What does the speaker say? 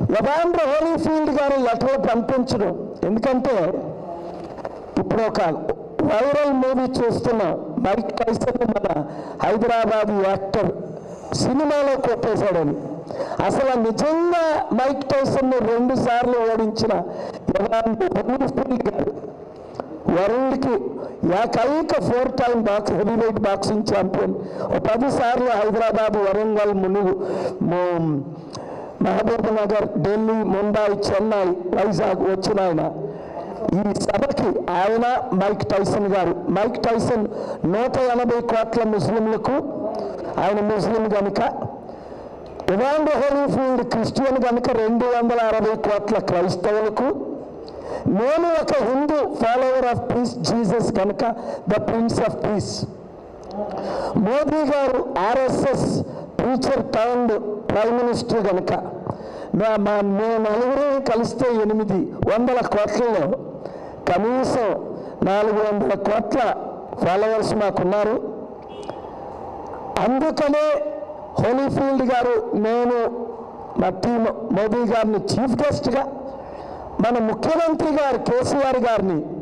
ఎవాండ్ర Holyfield గారు లెటర్లు పంపించడం ఎందుకంటే ఇప్పుడు ఒక వైరల్ మూవీ చూస్తున్నాం మైక్ టైసన్ మన హైదరాబాద్ యాక్టర్ సినిమాలో కొట్టేశాడని అసలు నిజంగా మైక్ టైసన్ రెండు సార్లు ఓడించిన ఎవాండ్ర హోలీఫీల్డ్ గారు వరల్డ్కి ఏకైక four time box heavyweight boxing champion ఓ పది సార్లు హైదరాబాద్ వరంగల్ మునుగు మో- మహబూబ్ నగర్ ఢిల్లీ ముంబై చెన్నై వైజాగ్ వచ్చిన ఆయన ఈ సభకి ఆయన మైక్ టైసన్ గారు మైక్ టైసన్ నూట ఎనభై కోట్ల ముస్లింలకు ఆయన ముస్లిం కనుక ఇవాండ్ హోలీఫీల్డ్ క్రిస్టియన్ కనుక రెండు వందల అరవై కోట్ల క్రైస్తవులకు నేను ఒక Hindu follower of peace Jesus కనుక the prince of peace Modi గారు RSS teacher town prime minister కనుక మా మా మేము నలుగురు కలిస్తే ఎనిమిది వందల కోట్లలో కనీసం నాలుగు వందల కోట్ల ఫాలోవర్స్ మాకున్నారు అందుకనే హోలీఫీల్డ్ గారు నేను మా టీం మోదీ గారిని చీఫ్ గెస్ట్గా మన ముఖ్యమంత్రి గారు కేసీఆర్ గారిని